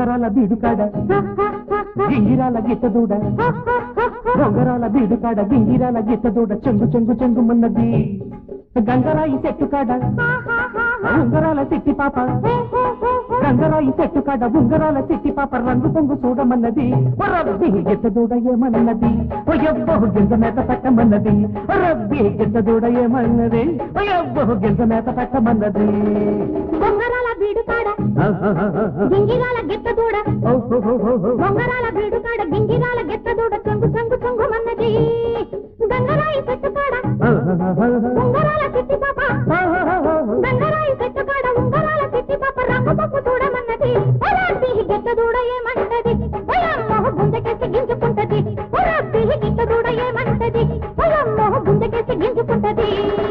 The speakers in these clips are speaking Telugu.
బొంగరాల బీడుకాడ గింగిరాల గిట్టదూడ బొంగరాల బీడుకాడ గింగిరాల గిట్టదూడ చెంగు చెంగు చెంగుమన్నది గంగరాయి చెట్టు కాడ ఉంగరాల సిట్టి పాప గంగరాయి చెట్టు కాడ ఉంగరాల సిట్టి పాప రంగు పొంగు చూడమన్నది రబ్బి గిట్టదూడ ఏమన్నది ఎవ్వహు గింజ మేత పెట్టమన్నది రబ్బి గిట్టదూడ ఏమన్నది ఎవ్వహు గింజ మేత పెట్టమన్నది బొంగరాల బీడుకాడ గింగిరాల గిట్ట దూడ బొంగరాల బీడుకాడ గింగిరాల గిట్ట దూడ చెంగు చెంగు చెంగు మన్నది గంగరాయి చెట్టు కాడ ఉంగరాల చిట్టి పాప గంగరాయి చెట్టు కాడ ఉంగరాల చిట్టి పాప రంగు పప్పు చూడమన్నది ఒరబ్బి గిట్ట దూడ ఏమంటది ఒయమ్మో గుంజకేసి గింజుకుంటది ఒరబ్బి గిట్ట దూడ ఏమంటది ఒయమ్మో గుంజకేసి గింజుకుంటది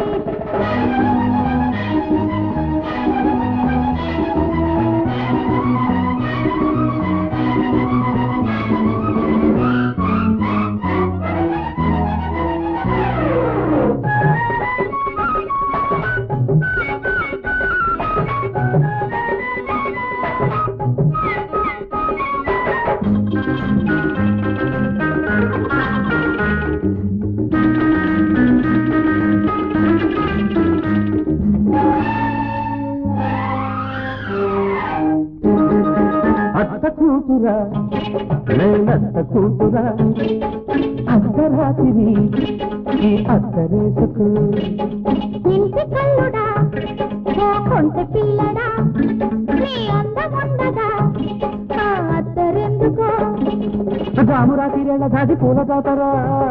అత్త కూతురా నేనత్త కూతురా అర్ధరాత్రి ఈ అత్తరేసుకు ఇంటి కల్లుడా ఓ కొంటె పిల్లడా నీ అందముండగా ఆ అద్దరెందుకో రామురాతిరేళ్ళ దాది పూల జాతరా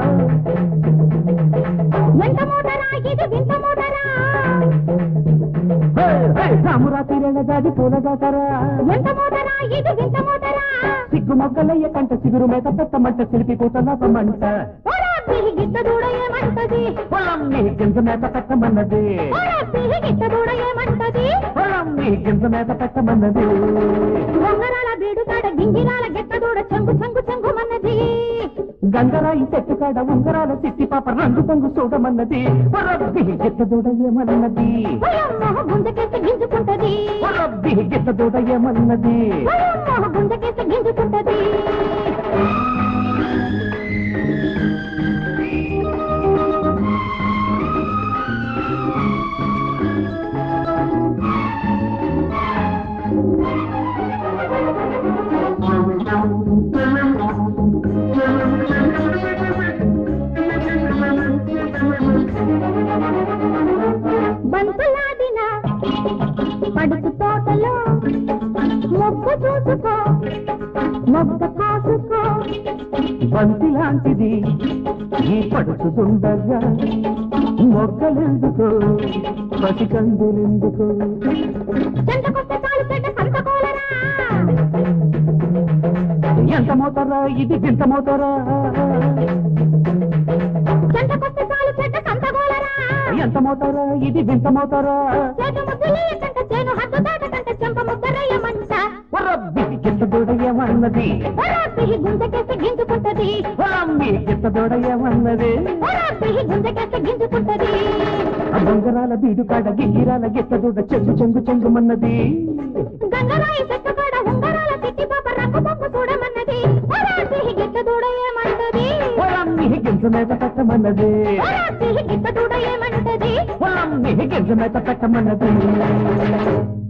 ఎంత మూటరా ఇది వింత మూటరా రామురాతిరేళ్ళ దాది పూల జాతరా ఎంత మూటరా ఇది వింత మూటరా సిగ్గు మొగ్గలయ్య కంట సిగురు మీద పెట్టమంట సిలిపి కూతలాపమంట ఓరా పిహి గిట్ట దూడ ఏమంటది పొలం నీ గింజ మీద పెట్టమన్నది ఓరా పిహి గిట్ట దూడ ఏమంటది పొలం నీ గింజ మీద పెట్టమన్నది ఉంగరాల బీడుకాడ గింగిరాల గిట్ట దూడ చెంగు చెంగు చెంగు మన్నది గంగరాయి చెట్టు కాడ ఉంగరాల సిట్టి పాప రంగు పొంగు చూడమన్నది రబ్బి గిట్ట దూడ ఏమన్నది ఒయమ్మో గుంజకేసి గింజుకుంటది రబ్బి గిట్ట దూడ ఏమన్నది ఒయమ్మో గుంజకేసి గింజుకుంటది బంతులాడిన పడుచు తోటలో మొగ్గు చూసుకో మొగ్గ కాసుకో బంతి లాంటిది ఈ పడుచుతుండగా మొక్కలెందుకు పసికందులెందుకు చెంతకొస్తే చాలు చెడ్డ సంతకోలరా ఎంత మోతారా ఇది వింత మోతారా చెంతకొస్తే చాలు చెడ్డ సంతకోలరా ఎంత మోతారా ఇది వింత మోతారా చేటు ముద్దులీయకంట చేను హద్దు దాటకంట చెంప ముద్దరయ్యమంట రబ్బి గిట్ట దూడ ఏమన్నది ఒరాపిహి గుంజకేసి గింజుకుంటది రమ్మి గిట్ట దూడ ఏమన్నది ఒరాపిహి గుంజకేసి గింజుకుంటది ఆ బొంగరాల బీడు కాడ గిగిరాల గిట్ట దూడ చెంగు చెంగు చెంగుమన్నది గంగరాయి చెట్టు కాడ ఉంగరాల తిట్టి పాప రంగు పప్పు చూడమన్నది ఒరాపిహి గిట్ట దూడ ఏమంటది రమ్మి గింజ మీద పెట్టమన్నది ఒరాపిహి గిట్ట దూడ ఏమంటది రమ్మి గింజ మీద పెట్టమన్నది